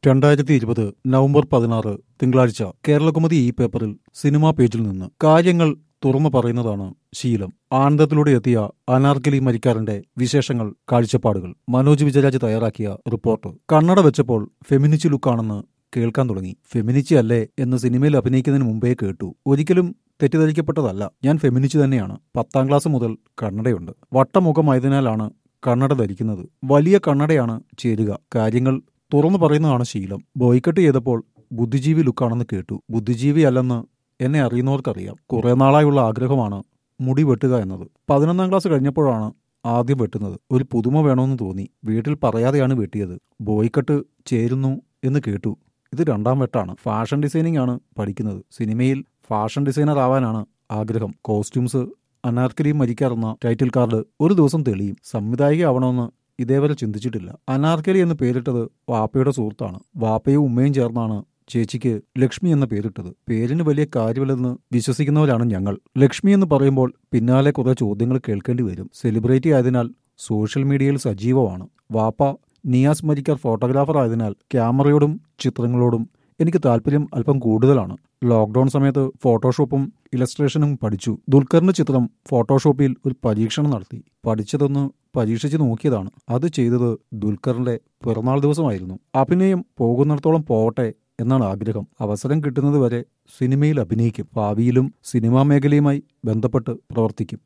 രണ്ടായിരത്തി ഇരുപത് നവംബർ പതിനാറ് തിങ്കളാഴ്ച കേരളകുമതി ഈ പേപ്പറിൽ സിനിമാ പേജിൽ നിന്ന് കാര്യങ്ങൾ തുറന്നു പറയുന്നതാണ് ശീലം ആനന്ദത്തിലൂടെ എത്തിയ അനാർക്കലി മരിക്കാറിന്റെ വിശേഷങ്ങൾ കാഴ്ചപ്പാടുകൾ മനോജ് വിജയരാജ് തയ്യാറാക്കിയ റിപ്പോർട്ട് കണ്ണട വെച്ചപ്പോൾ ഫെമിനിച്ച് ലുക്കാണെന്ന് കേൾക്കാൻ തുടങ്ങി ഫെമിനിച്ചി അല്ലേ എന്ന് സിനിമയിൽ അഭിനയിക്കുന്നതിന് മുമ്പേ കേട്ടു ഒരിക്കലും തെറ്റിദ്ധരിക്കപ്പെട്ടതല്ല ഞാൻ ഫെമിനിച്ച് തന്നെയാണ് പത്താം ക്ലാസ് മുതൽ കണ്ണടയുണ്ട് വട്ടമുഖമായതിനാലാണ് കണ്ണട ധരിക്കുന്നത് വലിയ കണ്ണടയാണ് ചേരുക കാര്യങ്ങൾ തുറന്നു പറയുന്നതാണ് ശീലം ബോയ്ക്കട്ട് ചെയ്തപ്പോൾ ബുദ്ധിജീവി ലുക്കാണെന്ന് കേട്ടു ബുദ്ധിജീവി അല്ലെന്ന് എന്നെ അറിയുന്നവർക്കറിയാം കുറെ നാളായുള്ള ആഗ്രഹമാണ് മുടി വെട്ടുക എന്നത് പതിനൊന്നാം ക്ലാസ് കഴിഞ്ഞപ്പോഴാണ് ആദ്യം വെട്ടുന്നത് ഒരു പുതുമ വേണമെന്ന് തോന്നി വീട്ടിൽ പറയാതെയാണ് വെട്ടിയത് ബോയ്ക്കട്ട് ചേരുന്നു എന്ന് കേട്ടു ഇത് രണ്ടാം വെട്ടാണ് ഫാഷൻ ഡിസൈനിങ് ആണ് പഠിക്കുന്നത് സിനിമയിൽ ഫാഷൻ ഡിസൈനർ ആവാനാണ് ആഗ്രഹം കോസ്റ്റ്യൂംസ് അനാർക്കലി മരിക്കാറെന്ന ടൈറ്റിൽ കാർഡ് ഒരു ദിവസം തെളിയും സംവിധായിക ആവണമെന്ന് ഇതേവരെ ചിന്തിച്ചിട്ടില്ല അനാർക്കലി എന്ന് പേരിട്ടത് വാപ്പയുടെ സുഹൃത്താണ് വാപ്പയും ഉമ്മയും ചേർന്നാണ് ചേച്ചിക്ക് ലക്ഷ്മി എന്ന പേരിട്ടത് പേരിന് വലിയ കാര്യമില്ലെന്ന് വിശ്വസിക്കുന്നവരാണ് ഞങ്ങൾ ലക്ഷ്മി എന്ന് പറയുമ്പോൾ പിന്നാലെ കുറെ ചോദ്യങ്ങൾ കേൾക്കേണ്ടി വരും സെലിബ്രിറ്റി ആയതിനാൽ സോഷ്യൽ മീഡിയയിൽ സജീവമാണ് വാപ്പ നിയാസ് മരിക്കർ ഫോട്ടോഗ്രാഫർ ആയതിനാൽ ക്യാമറയോടും ചിത്രങ്ങളോടും എനിക്ക് താല്പര്യം അല്പം കൂടുതലാണ് ലോക്ക്ഡൌൺ സമയത്ത് ഫോട്ടോഷോപ്പും ഇലസ്ട്രേഷനും പഠിച്ചു ദുൽഖറിന്റെ ചിത്രം ഫോട്ടോഷോപ്പിൽ ഒരു പരീക്ഷണം നടത്തി പഠിച്ചതൊന്ന് പരീക്ഷിച്ച് നോക്കിയതാണ് അത് ചെയ്തത് ദുൽഖറിന്റെ പിറന്നാൾ ദിവസമായിരുന്നു അഭിനയം പോകുന്നിടത്തോളം പോവട്ടെ എന്നാണ് ആഗ്രഹം അവസരം കിട്ടുന്നത് വരെ സിനിമയിൽ അഭിനയിക്കും ഭാവിയിലും സിനിമാ മേഖലയുമായി ബന്ധപ്പെട്ട് പ്രവർത്തിക്കും